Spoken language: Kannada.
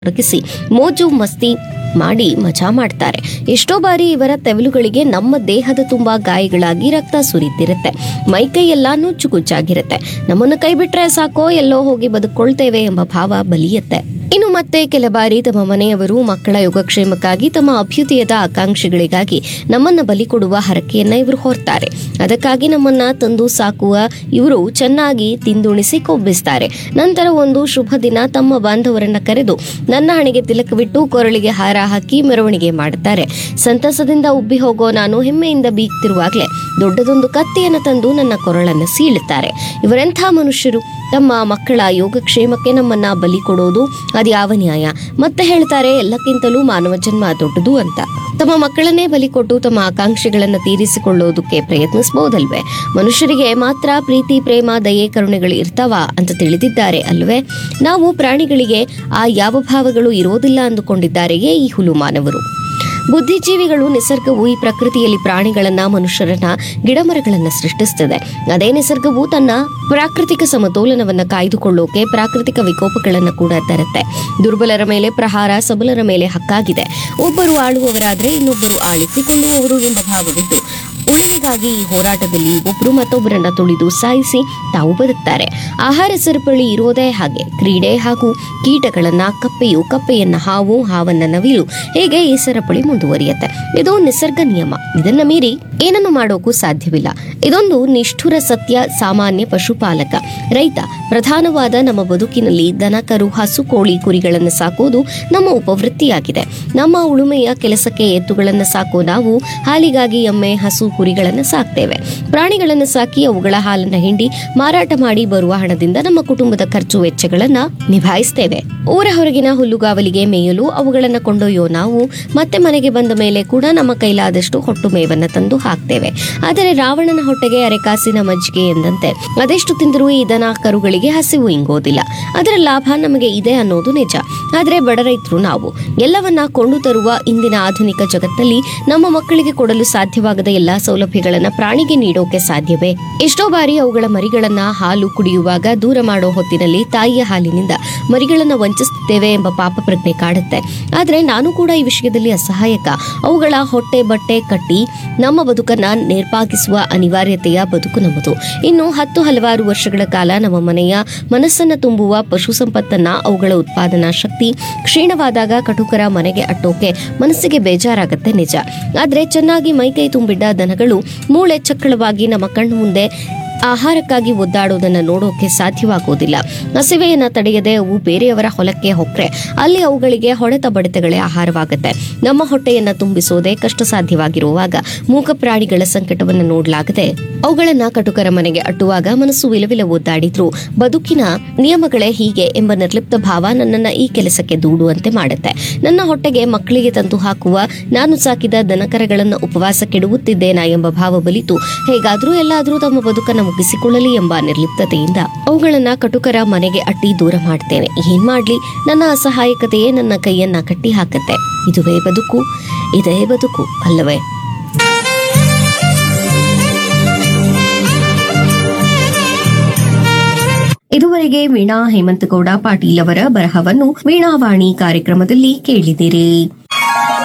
ತೊಡಗಿಸಿ ಮೋಜು ಮಸ್ತಿ ಮಾಡಿ ಮಜಾ ಮಾಡ್ತಾರೆ ಎಷ್ಟೋ ಬಾರಿ ಇವರ ತೆವಲುಗಳಿಗೆ ನಮ್ಮ ದೇಹದ ತುಂಬಾ ಗಾಯಗಳಾಗಿ ರಕ್ತ ಸುರಿತಿರುತ್ತೆ ಮೈಕೈ ಎಲ್ಲ ನುಚ್ಚುಗುಚ್ಚಾಗಿರುತ್ತೆ ನಮ್ಮನ್ನು ಕೈ ಬಿಟ್ರೆ ಸಾಕೋ ಎಲ್ಲೋ ಹೋಗಿ ಬದುಕೊಳ್ತೇವೆ ಎಂಬ ಭಾವ ಬಲಿಯತ್ತೆ ಇನ್ನು ಮತ್ತೆ ಕೆಲ ಬಾರಿ ತಮ್ಮ ಮನೆಯವರು ಮಕ್ಕಳ ಯೋಗಕ್ಷೇಮಕ್ಕಾಗಿ ತಮ್ಮ ಅಭ್ಯುದಯದ ಆಕಾಂಕ್ಷೆಗಳಿಗಾಗಿ ನಮ್ಮನ್ನ ಬಲಿ ಕೊಡುವ ಹರಕೆಯನ್ನ ಇವರು ಹೊರ್ತಾರೆ ಅದಕ್ಕಾಗಿ ನಮ್ಮನ್ನ ತಂದು ಸಾಕುವ ಇವರು ಚೆನ್ನಾಗಿ ತಿಂದುಣಿಸಿ ಕೊಬ್ಬಿಸ್ತಾರೆ ನಂತರ ಒಂದು ಶುಭ ದಿನ ತಮ್ಮ ಬಾಂಧವರನ್ನ ಕರೆದು ನನ್ನ ಹಣೆಗೆ ತಿಲಕವಿಟ್ಟು ಕೊರಳಿಗೆ ಹಾರ ಹಾಕಿ ಮೆರವಣಿಗೆ ಮಾಡುತ್ತಾರೆ ಸಂತಸದಿಂದ ಉಬ್ಬಿ ಹೋಗೋ ನಾನು ಹೆಮ್ಮೆಯಿಂದ ಬೀಗ್ತಿರುವಾಗಲೇ ದೊಡ್ಡದೊಂದು ಕತ್ತಿಯನ್ನು ತಂದು ನನ್ನ ಕೊರಳನ್ನು ಸೀಳುತ್ತಾರೆ ಇವರೆಂಥ ಮನುಷ್ಯರು ತಮ್ಮ ಮಕ್ಕಳ ಯೋಗಕ್ಷೇಮಕ್ಕೆ ನಮ್ಮನ್ನ ಬಲಿ ಕೊಡೋದು ಅದ್ಯಾವ ನ್ಯಾಯ ಮತ್ತೆ ಹೇಳ್ತಾರೆ ಎಲ್ಲಕ್ಕಿಂತಲೂ ಮಾನವ ಜನ್ಮ ದೊಡ್ಡದು ಅಂತ ತಮ್ಮ ಮಕ್ಕಳನ್ನೇ ಬಲಿ ಕೊಟ್ಟು ತಮ್ಮ ಆಕಾಂಕ್ಷೆಗಳನ್ನು ತೀರಿಸಿಕೊಳ್ಳೋದಕ್ಕೆ ಪ್ರಯತ್ನಿಸಬಹುದಲ್ವೇ ಮನುಷ್ಯರಿಗೆ ಮಾತ್ರ ಪ್ರೀತಿ ಪ್ರೇಮ ದಯೆ ಕರುಣೆಗಳು ಇರ್ತಾವ ಅಂತ ತಿಳಿದಿದ್ದಾರೆ ಅಲ್ವೇ ನಾವು ಪ್ರಾಣಿಗಳಿಗೆ ಆ ಯಾವ ಭಾವಗಳು ಇರೋದಿಲ್ಲ ಅಂದುಕೊಂಡಿದ್ದಾರೆಯೇ ಈ ಹುಲು ಮಾನವರು ಬುದ್ಧಿಜೀವಿಗಳು ನಿಸರ್ಗವು ಈ ಪ್ರಕೃತಿಯಲ್ಲಿ ಪ್ರಾಣಿಗಳನ್ನ ಮನುಷ್ಯರನ್ನ ಗಿಡಮರಗಳನ್ನ ಸೃಷ್ಟಿಸುತ್ತದೆ ಅದೇ ನಿಸರ್ಗವು ತನ್ನ ಪ್ರಾಕೃತಿಕ ಸಮತೋಲನವನ್ನ ಕಾಯ್ದುಕೊಳ್ಳೋಕೆ ಪ್ರಾಕೃತಿಕ ವಿಕೋಪಗಳನ್ನ ಕೂಡ ತರುತ್ತೆ ದುರ್ಬಲರ ಮೇಲೆ ಪ್ರಹಾರ ಸಬಲರ ಮೇಲೆ ಹಕ್ಕಾಗಿದೆ ಒಬ್ಬರು ಆಳುವವರಾದ್ರೆ ಇನ್ನೊಬ್ಬರು ಆಳಿಸಿಕೊಳ್ಳುವವರು ಎಂಬ ಭಾವವಿದ್ದು ಉಳಿವಿಗಾಗಿ ಈ ಹೋರಾಟದಲ್ಲಿ ಒಬ್ಬರು ಮತ್ತೊಬ್ಬರನ್ನ ತುಳಿದು ಸಾಯಿಸಿ ತಾವು ಬದುಕ್ತಾರೆ ಆಹಾರ ಸರಪಳಿ ಇರೋದೇ ಹಾಗೆ ಕ್ರೀಡೆ ಹಾಗೂ ಕೀಟಗಳನ್ನ ಕಪ್ಪೆಯು ಕಪ್ಪೆಯನ್ನ ಹಾವು ಹಾವನ್ನ ನವಿಲು ಹೀಗೆ ಈ ಸರಪಳಿ ಮುಂದುವರಿಯುತ್ತೆ ಇದು ನಿಸರ್ಗ ನಿಯಮ ಇದನ್ನ ಮೀರಿ ಏನನ್ನು ಮಾಡೋಕು ಸಾಧ್ಯವಿಲ್ಲ ಇದೊಂದು ನಿಷ್ಠುರ ಸತ್ಯ ಸಾಮಾನ್ಯ ಪಶುಪಾಲಕ ರೈತ ಪ್ರಧಾನವಾದ ನಮ್ಮ ಬದುಕಿನಲ್ಲಿ ದನ ಕರು ಹಸು ಕೋಳಿ ಕುರಿಗಳನ್ನು ಸಾಕೋದು ನಮ್ಮ ಉಪವೃತ್ತಿಯಾಗಿದೆ ನಮ್ಮ ಉಳುಮೆಯ ಕೆಲಸಕ್ಕೆ ಎತ್ತುಗಳನ್ನು ಸಾಕೋ ನಾವು ಹಾಲಿಗಾಗಿ ಎಮ್ಮೆ ಹಸು ಕುರಿಗಳನ್ನು ಸಾಕ್ತೇವೆ ಪ್ರಾಣಿಗಳನ್ನು ಸಾಕಿ ಅವುಗಳ ಹಾಲನ್ನ ಹಿಂಡಿ ಮಾರಾಟ ಮಾಡಿ ಬರುವ ಹಣದಿಂದ ನಮ್ಮ ಕುಟುಂಬದ ಖರ್ಚು ವೆಚ್ಚಗಳನ್ನ ನಿಭಾಯಿಸ್ತೇವೆ ಊರ ಹೊರಗಿನ ಹುಲ್ಲುಗಾವಲಿಗೆ ಮೇಯಲು ಅವುಗಳನ್ನ ಕೊಂಡೊಯ್ಯೋ ನಾವು ಮತ್ತೆ ಮನೆಗೆ ಬಂದ ಮೇಲೆ ಕೂಡ ನಮ್ಮ ಕೈಲಾದಷ್ಟು ಹೊಟ್ಟು ಮೇವನ್ನ ತಂದು ಹಾಕ್ತೇವೆ ಆದರೆ ರಾವಣನ ಹೊಟ್ಟೆಗೆ ಅರೆಕಾಸಿನ ಮಜ್ಜಿಗೆ ಎಂದಂತೆ ಅದೆಷ್ಟು ತಿಂದರೂ ಈ ದನ ಕರುಗಳಿಗೆ ಹಸಿವು ಇಂಗೋದಿಲ್ಲ ಅದರ ಲಾಭ ನಮಗೆ ಇದೆ ಅನ್ನೋದು ನಿಜ ಆದರೆ ಬಡ ರೈತರು ನಾವು ಎಲ್ಲವನ್ನ ಕೊಂಡು ತರುವ ಇಂದಿನ ಆಧುನಿಕ ಜಗತ್ತಲ್ಲಿ ನಮ್ಮ ಮಕ್ಕಳಿಗೆ ಕೊಡಲು ಸಾಧ್ಯವಾಗದ ಎಲ್ಲಾ ಸೌಲಭ್ಯಗಳನ್ನ ಪ್ರಾಣಿಗೆ ನೀಡೋಕೆ ಸಾಧ್ಯವೇ ಎಷ್ಟೋ ಬಾರಿ ಅವುಗಳ ಮರಿಗಳನ್ನ ಹಾಲು ಕುಡಿಯುವಾಗ ದೂರ ಮಾಡೋ ಹೊತ್ತಿನಲ್ಲಿ ತಾಯಿಯ ಹಾಲಿನಿಂದ ಮರಿಗಳನ್ನ ವಂಚಿಸುತ್ತೇವೆ ಎಂಬ ಪಾಪ ಪ್ರಜ್ಞೆ ಕಾಡುತ್ತೆ ಆದ್ರೆ ನಾನು ಕೂಡ ಈ ವಿಷಯದಲ್ಲಿ ಅಸಹಾಯಕ ಅವುಗಳ ಹೊಟ್ಟೆ ಬಟ್ಟೆ ಕಟ್ಟಿ ನಮ್ಮ ಬದುಕನ್ನ ನಿರ್ಪಾಗಿಸುವ ಅನಿವಾರ್ಯತೆಯ ಬದುಕು ನಮ್ಮದು ಇನ್ನು ಹತ್ತು ಹಲವಾರು ವರ್ಷಗಳ ಕಾಲ ನಮ್ಮ ಮನೆಯ ಮನಸ್ಸನ್ನ ತುಂಬುವ ಪಶು ಸಂಪತ್ತನ್ನ ಅವುಗಳ ಉತ್ಪಾದನಾ ಶಕ್ತಿ ಕ್ಷೀಣವಾದಾಗ ಕಟುಕರ ಮನೆಗೆ ಅಟ್ಟೋಕೆ ಮನಸ್ಸಿಗೆ ಬೇಜಾರಾಗತ್ತೆ ನಿಜ ಆದ್ರೆ ಚೆನ್ನಾಗಿ ಮೈಕೈ ತುಂಬಿದ್ದ ದನಗಳು ಮೂಳೆ ಚಕ್ಕಳವಾಗಿ ನಮ್ಮ ಕಣ್ಣು ಮುಂದೆ ಆಹಾರಕ್ಕಾಗಿ ಒದ್ದಾಡೋದನ್ನ ನೋಡೋಕೆ ಸಾಧ್ಯವಾಗೋದಿಲ್ಲ ಹಸಿವೆಯನ್ನ ತಡೆಯದೆ ಅವು ಬೇರೆಯವರ ಹೊಲಕ್ಕೆ ಹೊಕ್ರೆ ಅಲ್ಲಿ ಅವುಗಳಿಗೆ ಹೊಡೆತ ಬಡಿತಗಳೇ ಆಹಾರವಾಗುತ್ತೆ ನಮ್ಮ ಹೊಟ್ಟೆಯನ್ನ ತುಂಬಿಸೋದೇ ಕಷ್ಟ ಸಾಧ್ಯವಾಗಿರುವಾಗ ಮೂಕ ಪ್ರಾಣಿಗಳ ಸಂಕಟವನ್ನ ನೋಡ್ಲಾಗದೆ ಅವುಗಳನ್ನ ಕಟುಕರ ಮನೆಗೆ ಅಟ್ಟುವಾಗ ಮನಸ್ಸು ವಿಲವಿಲ ಒದ್ದಾಡಿದ್ರು ಬದುಕಿನ ನಿಯಮಗಳೇ ಹೀಗೆ ಎಂಬ ನಿರ್ಲಿಪ್ತ ಭಾವ ನನ್ನನ್ನ ಈ ಕೆಲಸಕ್ಕೆ ದೂಡುವಂತೆ ಮಾಡುತ್ತೆ ನನ್ನ ಹೊಟ್ಟೆಗೆ ಮಕ್ಕಳಿಗೆ ತಂದು ಹಾಕುವ ನಾನು ಸಾಕಿದ ದನಕರಗಳನ್ನ ಉಪವಾಸ ಕೆಡುವುತ್ತಿದ್ದೇನಾ ಎಂಬ ಭಾವ ಬಲಿತು ಹೇಗಾದ್ರೂ ಎಲ್ಲಾದ್ರೂ ತಮ್ಮ ಬದುಕನ್ನ ಮುಗಿಸಿಕೊಳ್ಳಲಿ ಎಂಬ ನಿರ್ಲಿಪ್ತತೆಯಿಂದ ಅವುಗಳನ್ನ ಕಟುಕರ ಮನೆಗೆ ಅಟ್ಟಿ ದೂರ ಮಾಡ್ತೇನೆ ಏನ್ ಮಾಡ್ಲಿ ನನ್ನ ಅಸಹಾಯಕತೆಯೇ ನನ್ನ ಕೈಯನ್ನ ಕಟ್ಟಿ ಹಾಕತ್ತೆ ಇದುವೇ ಬದುಕು ಇದೇ ಬದುಕು ಅಲ್ಲವೇ ಇದುವರೆಗೆ ವೀಣಾ ಹೇಮಂತಗೌಡ ಪಾಟೀಲ್ ಅವರ ಬರಹವನ್ನು ವೀಣಾವಾಣಿ ಕಾರ್ಯಕ್ರಮದಲ್ಲಿ ಕೇಳಿದಿರಿ